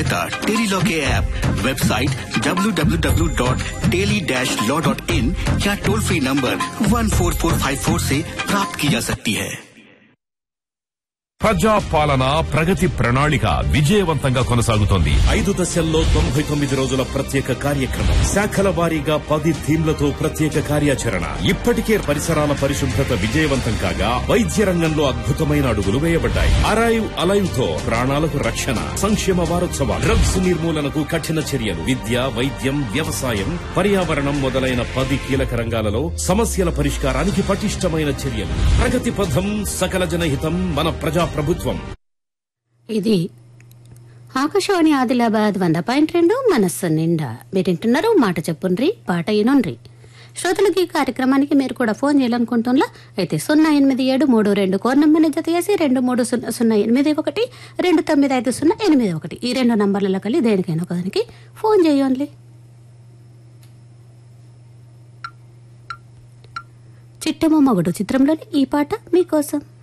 आवश्यकता टेलीलॉ के app website www.teli-law.in या टोल फ्री नंबर 14454 से प्राप्त की जा सकती है ప్రజా పాలన ప్రగతి ప్రణాళిక విజయవంతంగా కొనసాగుతోంది ఐదు దశల్లో తొంభై తొమ్మిది రోజుల ప్రత్యేక కార్యక్రమం శాఖల వారీగా పది థీమ్లతో ప్రత్యేక కార్యాచరణ ఇప్పటికే పరిసరాల పరిశుభ్రత విజయవంతం కాగా వైద్య రంగంలో అద్భుతమైన అడుగులు వేయబడ్డాయి అరైవ్ అలైవ్ తో ప్రాణాలకు రక్షణ సంక్షేమ వారోత్సవాలు డ్రగ్స్ నిర్మూలనకు కఠిన చర్యలు విద్య వైద్యం వ్యవసాయం పర్యావరణం మొదలైన పది కీలక రంగాలలో సమస్యల పరిష్కారానికి పటిష్టమైన చర్యలు ప్రగతి పథం సకల జనహితం మన ప్రజా ప్రభుత్వం ఇది ఆకాశవాణి ఆదిలాబాద్ వంద పాయింట్ రెండు మనస్సు నిండా మీరింటున్నారు మాట చెప్పుండ్రి పాట ఇనుండ్రి శ్రోతలకి ఈ కార్యక్రమానికి మీరు కూడా ఫోన్ చేయాలనుకుంటున్నా అయితే సున్నా ఎనిమిది ఏడు మూడు రెండు కోర్ నంబర్ని జత చేసి రెండు మూడు సున్నా సున్నా ఎనిమిది ఒకటి రెండు తొమ్మిది ఐదు సున్నా ఎనిమిది ఒకటి ఈ రెండు నంబర్లలో కలిసి దేనికైనా ఒకదానికి ఫోన్ చేయండి చిట్టమ్మ మగుడు చిత్రంలోని ఈ పాట మీకోసం